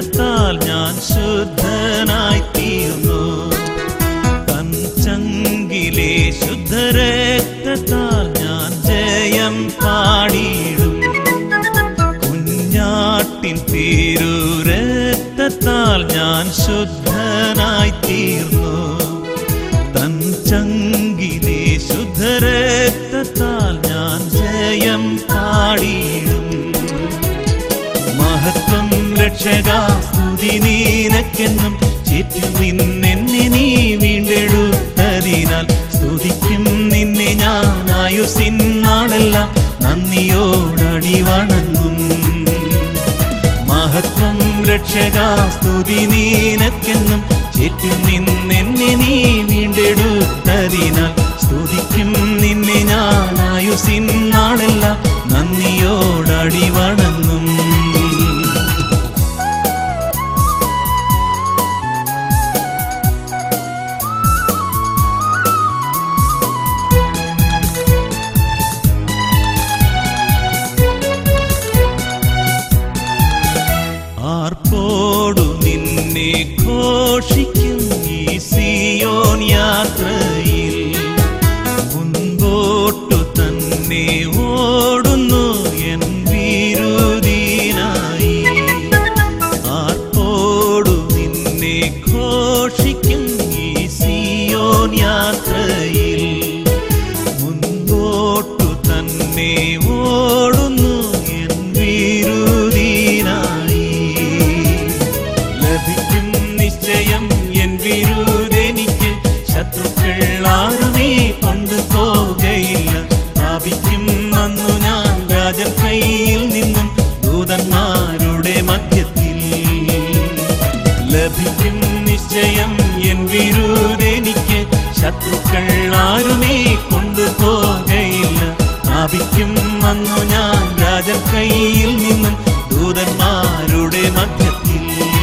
രക്തത്താൽ ഞാൻ ശുദ്ധനായി തീർന്നു തൻ ചങ്കിലെ ശുദ്ധരക്തത്താൽ ഞാൻ ജയം പാടിയിടും കുഞ്ഞാട്ടിൻ തീരു രക്തത്താൽ ഞാൻ ശുദ്ധനായി തീർന്നു തൻ ചങ്കിലെ ശുദ്ധരക്തത്താൽ ഞാൻ ജയം പാടിയിടും മഹത്വം രക്ഷക സ്തുതി നീനക്കെന്നും ചുറ്റും നിന്നെന്നെ നീ വീണ്ടെടുത്തതിനാൽ സ്തുതിക്കും നിന്നെ ഞാൻ ആയുസിന്നാളെല്ലാം നന്ദിയോടടി വണങ്ങും മഹത്വം രക്ഷക സ്തുതി നീനക്കെന്നും ചുറ്റും നിന്നെന്നെ നീ വീണ്ടെടുത്തതിനാൽ സ്തുതിക്കും നിന്നെ ഞാൻ ആയുസിന്നാളെല്ലാം നന്ദിയോടടി വണങ്ങും ആർപ്പോടു നിന്നെ ഘോഷിക്കും ഈ സിയോൻ യാത്രയിൽ മുൻപോട്ടു തന്നെ ഓടുന്നു എൻ വീരുദീനായി ആർപ്പോടു നിന്നെ ഘോഷിക്കും ഈ സിയോൻ യാത്രയിൽ മുൻപോട്ടു തന്നെ ഓടുന്നു എൻ വീരുദീനായി ലഭിക്കും നിശ്ചയം എൻ വിരുദെനിക്ക് ശത്രുക്കൾ ആരുമേ കൊണ്ടുപോകയില്ല പ്രാപിക്കും അന്നു ഞാൻ രാജൻ കയ്യിൽ നിന്നും ദൂതന്മാരുടെ മധ്യത്തിൽ ലഭിക്കും നിശ്ചയം എൻ വിരുദെനിക്ക് ശത്രുക്കൾ ആരുമേ കൊണ്ടുപോകയില്ല പ്രാപിക്കും അന്നു ഞാൻ രാജൻ കയ്യിൽ നിന്നും ദൂതന്മാരുടെ മധ്യത്തിൽ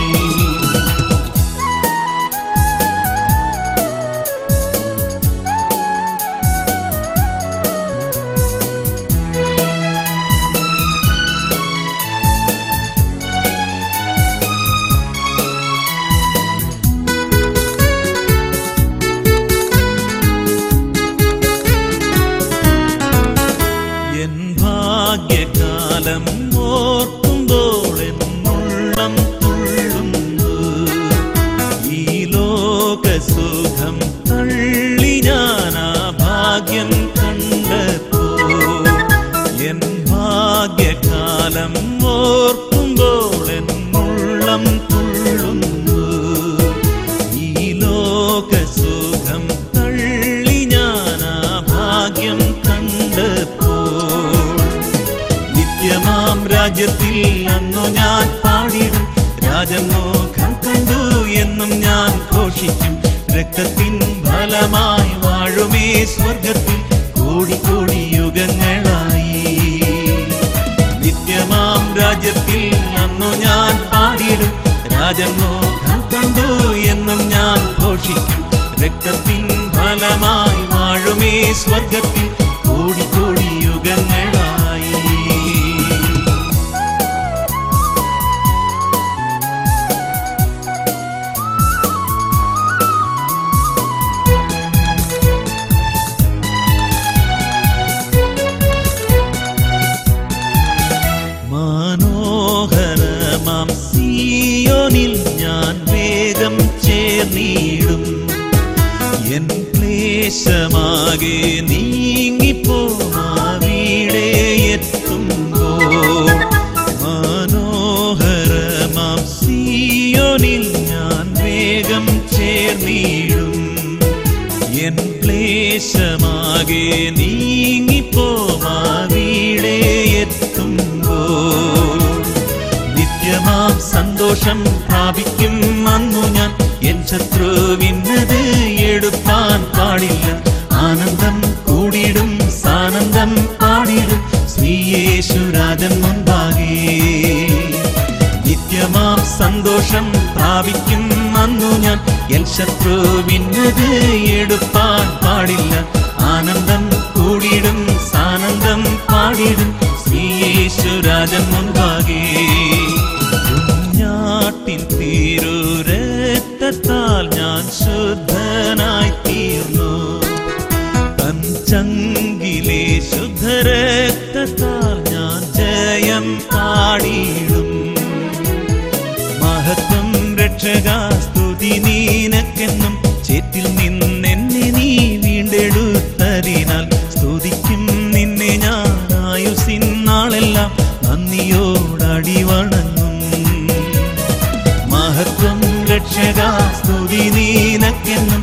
എൻ ഭാഗ്യകാലം ഓർക്കുമ്പോൾ എന്നുള്ളം തുള്ളുന്നു ഈ ലോകസുഖം തള്ളി ഞാൻ ആ ഭാഗ്യം കണ്ടപ്പോ എൻ ഭാഗ്യകാലം ഓർക്കുമ്പോൾ എന്നുള്ളം തുള്ളുന്നു ഈ ലോകസുഖം തള്ളി ഞാൻ ആ ഭാഗ്യം കണ്ടപ്പോൾ നിത്യമാം രാജ്യത്തിൽ അന്നു ഞാൻ പാടിടും രാജമോഖം കണ്ടു എന്നും ഞാൻ ഘോഷിക്കും രക്തത്തിൻ ഫലമായി വാഴുമേ സ്വർഗത്തിൽ കോടി കോടി യുഗങ്ങളായി നിത്യമാം രാജ്യത്തിൽ അന്നു ഞാൻ പാടിടും രാജമോഖം കണ്ടു എന്നും ഞാൻ ഘോഷിക്കും രക്തത്തിൻ ഫലമായി വാഴുമേ സ്വർഗത്തിൽ കോടി കോടി യുഗങ്ങളായി മനോഹരമാം സിയോനിൽ ഞാൻ വേഗം ചേർന്നിടും എൻ ക്ലേശമാകെ നീങ്ങിപ്പോവിടെ എത്തുമ്പോൾ മനോഹരമാം സിയോനിൽ ഞാൻ വേഗം ചേർന്നിടും എൻ ക്ലേശമാകെ നീങ്ങിപ്പോവിടെ എത്തുമ്പോൾ നിത്യമാം സന്തോഷം പ്രാപിക്കും അന്നു ഞാൻ എൻ ശത്രുവിന്നത് എടുപ്പാൻ പാടില്ല ആനന്ദം കൂടിയിടും സാനന്ദം പാടിടും ശ്രീയേശുരാജൻ മുൻപാകെ നിത്യമാം സന്തോഷം പ്രാപിക്കും അന്നു ഞാൻ എൽ ശത്രുവിന്നത് എടുപ്പാൻ പാടില്ല ആനന്ദം കൂടിയിടും സാനന്ദം പാടിടും ശ്രീയേശുരാജൻ മുൻപാകെ കുഞ്ഞാട്ടിൻ രക്ഷക സ്തുതി നീനക്കെന്നും ചേറ്റിൽ നിന്നെന്നെ നീ വീണ്ടെടുത്തതിനാൽ സ്തുതിക്കും നിന്നെ ഞാൻ ആയുസിൻ നാളെല്ലാം നന്ദിയോടടി വണങ്ങും മഹത്വം രക്ഷക സ്തുതി നീനക്കെന്നും